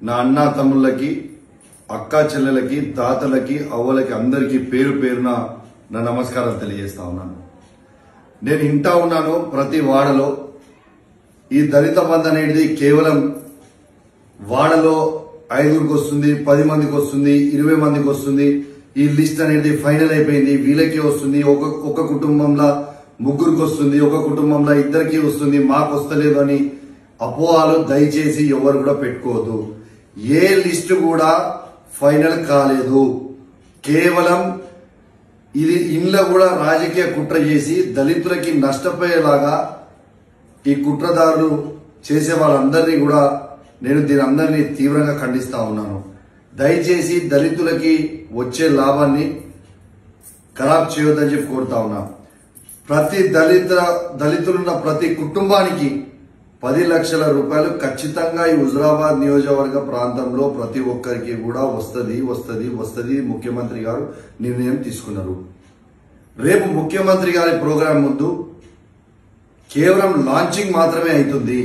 నా అన్నా తమ్ముళ్ళకి అక్కా చెల్లెలకి తాతలకి అవ్వలకి అందరికీ పేరు పేరున నా నమస్కారం తెలియజేస్తా ఉన్నాను నేను ఇంటా ఉన్నాను ప్రతి వాడలో ఈ దళిత బంధు అనేది కేవలం వాడలో ఐదుగురికి వస్తుంది పది మందికి వస్తుంది ఇరవై మందికి వస్తుంది ఈ లిస్ట్ అనేది ఫైనల్ అయిపోయింది వీళ్ళకి వస్తుంది ఒక ఒక కుటుంబంలో ముగ్గురికి వస్తుంది ఒక కుటుంబంలో ఇద్దరికి వస్తుంది మాకు వస్తలేదు అని అపోహాలు దయచేసి ఎవరు కూడా పెట్టుకోవద్దు ఏ లిస్టు కూడా ఫైనల్ కాలేదు కేవలం ఇది ఇంట్లో కూడా రాజకీయ కుట్ర చేసి దళితులకి నష్టపోయేలాగా ఈ కుట్రదారులు చేసే వాళ్ళందరినీ కూడా నేను దీని అందరినీ తీవ్రంగా ఖండిస్తా ఉన్నాను దయచేసి దళితులకి వచ్చే లాభాన్ని ఖరాబ్ చేయొద్దని చెప్పి కోరుతా ఉన్నా ప్రతి దళిత దళితులున్న ప్రతి కుటుంబానికి పది లక్షల రూపాయలు ఖచ్చితంగా ఈ హుజరాబాద్ నియోజకవర్గ ప్రాంతంలో ప్రతి ఒక్కరికి కూడా వస్తది వస్తది వస్తది ముఖ్యమంత్రి గారు నిర్ణయం తీసుకున్నారు రేపు ముఖ్యమంత్రి గారి ప్రోగ్రాం ముందు కేవలం లాంచింగ్ మాత్రమే అవుతుంది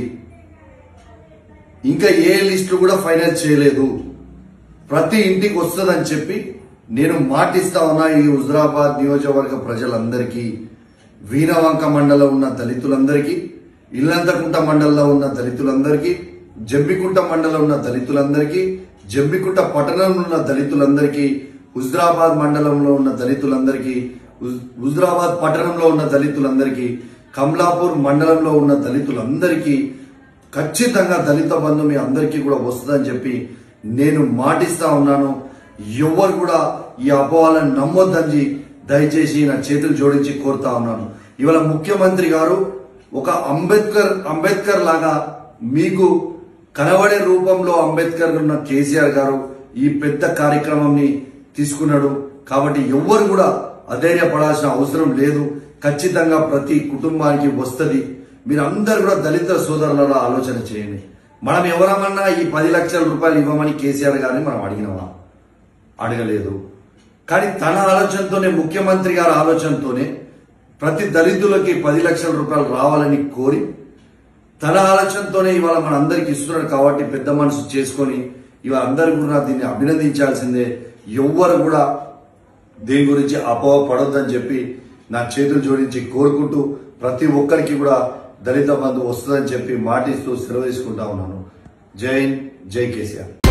ఇంకా ఏ లిస్టు కూడా ఫైనల్ చేయలేదు ప్రతి ఇంటికి వస్తుందని చెప్పి నేను మాటిస్తా ఉన్నా ఈ హుజరాబాద్ నియోజకవర్గ ప్రజలందరికీ వీణవంక మండలం ఉన్న దళితులందరికీ ఇల్లంతకుంట మండలంలో ఉన్న దళితులందరికీ జంబికుంట మండలం ఉన్న దళితులందరికీ జంబికుంట పట్టణంలో ఉన్న దళితులందరికీ హుజరాబాద్ మండలంలో ఉన్న దళితులందరికీ హుజ్- హుజరాబాద్ పట్టణంలో ఉన్న దళితులందరికీ కమలాపూర్ మండలంలో ఉన్న దళితులందరికీ ఖచ్చితంగా దళిత బంధు మీ అందరికీ కూడా వస్తుందని చెప్పి నేను మాటిస్తా ఉన్నాను ఎవరు కూడా ఈ అపోహాలను నమ్మొద్దని దయచేసి నా చేతులు జోడించి కోరుతా ఉన్నాను ఇవాళ ముఖ్యమంత్రి గారు ఒక అంబేద్కర్ అంబేద్కర్ లాగా మీకు కనబడే రూపంలో అంబేద్కర్ ఉన్న కేసీఆర్ గారు ఈ పెద్ద కార్యక్రమాన్ని తీసుకున్నాడు కాబట్టి ఎవ్వరు కూడా అధైర్యపడాల్సిన అవసరం లేదు ఖచ్చితంగా ప్రతి కుటుంబానికి వస్తది మీరందరూ కూడా దళిత సోదరులలో ఆలోచన చేయండి మనం ఎవరమన్నా ఈ పది లక్షల రూపాయలు ఇవ్వమని కేసీఆర్ గారిని మనం అడిగినవా అడగలేదు కానీ తన ఆలోచనతోనే ముఖ్యమంత్రి గారి ఆలోచనతోనే ప్రతి దళితులకి పది లక్షల రూపాయలు రావాలని కోరి తన ఆలోచనతోనే ఇవాళ మన అందరికి ఇస్తున్నాడు కాబట్టి పెద్ద మనసు చేసుకొని ఇవాళ అందరు కూడా దీన్ని అభినందించాల్సిందే ఎవ్వరు కూడా దీని గురించి అపోహ పడొద్దని చెప్పి నా చేతులు జోడించి కోరుకుంటూ ప్రతి ఒక్కరికి కూడా దళిత బంధు వస్తుందని చెప్పి మాటిస్తూ సెలవు తీసుకుంటా ఉన్నాను జై హింద్, జై కేసీఆర్